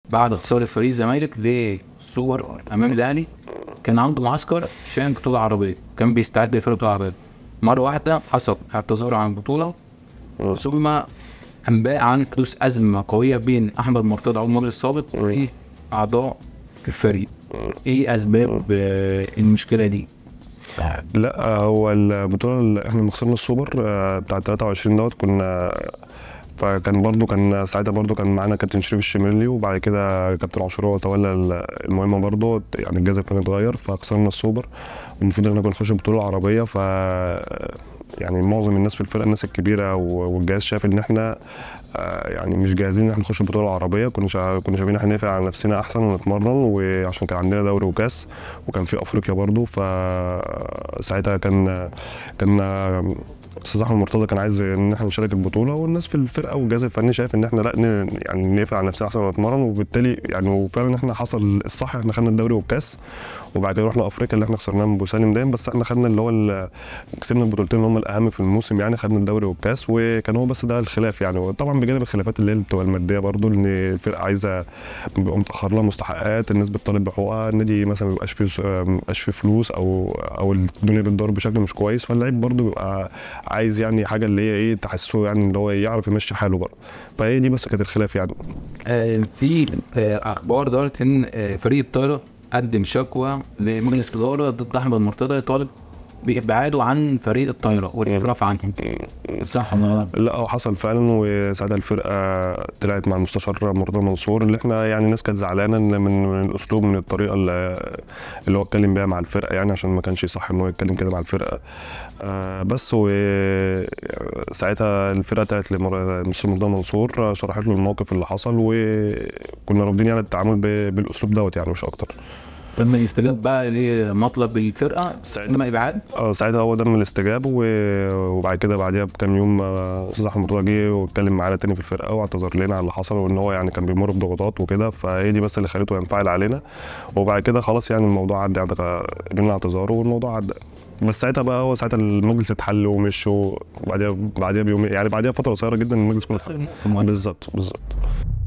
بعد خساره فريق الزمالك للسوبر امام الاهلي كان عنده معسكر عشان بطوله عربيه كان بيستعد لفرقه بطوله عربيه مره واحده حصل اعتذار عن البطوله ثم انباء عن حدوث ازمه قويه بين احمد مرتضى عضو المجلس السابق واعضاء الفريق ايه اسباب آه، المشكله دي؟ لا هو البطوله اللي احنا لما خسرنا السوبر آه، بتاع 23 دوت كنا فكان برضو كان ساعتها برضو كان معانا كابتن شريف الشمرلي وبعد كده كابتن عاشور هو تولى ال- المهمه برضو يعني الجهاز الفني اتغير فخسرنا السوبر والمفروض ان احنا كنا نخش البطوله العربيه ف يعني معظم الناس في الفرقه الناس الكبيره و- والجهاز شاف ان احنا آه، يعني مش جاهزين ان احنا نخش البطوله العربيه كنا شا... كنا شايفين احنا نقفل على نفسنا احسن ونتمرن وعشان كان عندنا دوري وكاس وكان في افريقيا برضو فساعتها كان كان استاذ احمد مرتضى كان عايز ان احنا نشارك البطوله والناس في الفرقه والجهاز الفني شايف ان احنا لا ن- يعني نقفل على نفسنا احسن ونتمرن وبالتالي يعني وفعلا احنا حصل الصح احنا خدنا الدوري والكاس وبعد كده رحنا افريقيا اللي احنا خسرناها من بوسالم دايم بس احنا خدنا اللي هو ال- كسبنا البطولتين اللي هم الاهم في الموسم يعني خدنا الدوري والكاس وكان هو بس ده الخلاف يعني وطبعا بجانب الخلافات اللي هي بتبقى الماديه برضو ان الفرقه عايزه بيبقى متاخر لها مستحقات الناس بتطالب بحقوقها النادي مثلا ما بيبقاش فيه ما بيبقاش فيه فلوس او او الدنيا بتدور بشكل مش كويس فاللعيب برضو بيبقى عايز يعني حاجه اللي هي ايه تحسسه يعني اللي هو يعرف يمشي حاله برضه فهي دي بس كانت الخلاف يعني آه، في آه، اخبار دارت ان آه، فريق الطايره قدم شكوى لمجلس الاداره ضد احمد مرتضى يطالب بابعاده عن فريق الطايره والاشراف عنهم صح ولا غلط؟ لا هو حصل فعلا وساعتها الفرقه طلعت مع المستشار مرتضى منصور اللي احنا يعني الناس كانت زعلانه ان من من الاسلوب من الطريقه اللي, اللي هو اتكلم بيها مع الفرقه يعني عشان ما كانش صح ان هو يتكلم كده مع الفرقه آه بس و ساعتها الفرقه طلعت لمستر مرتضى منصور شرحت له الموقف اللي حصل وكنا رافضين يعني التعامل ب- بالاسلوب دوت يعني مش اكتر لما يستجاب بقى لمطلب الفرقه ساعتها- ثم ابعاد اه ساعتها هو تم الاستجاب و- وبعد كده بعديها بكام يوم آه، استاذ احمد مرتضى جه واتكلم معانا تاني في الفرقه واعتذر لنا على اللي حصل وان هو يعني كان بيمر بضغوطات وكده فهي دي بس اللي خلته ينفعل علينا وبعد كده خلاص يعني الموضوع عدى يعني قبلنا اعتذاره والموضوع عدى بس ساعتها بقى هو ساعتها المجلس اتحل ومشوا وبعديها بعديها بيوم يعني بعديها فتره قصيره جدا المجلس كله اتحل الموسم بالظبط بالظبط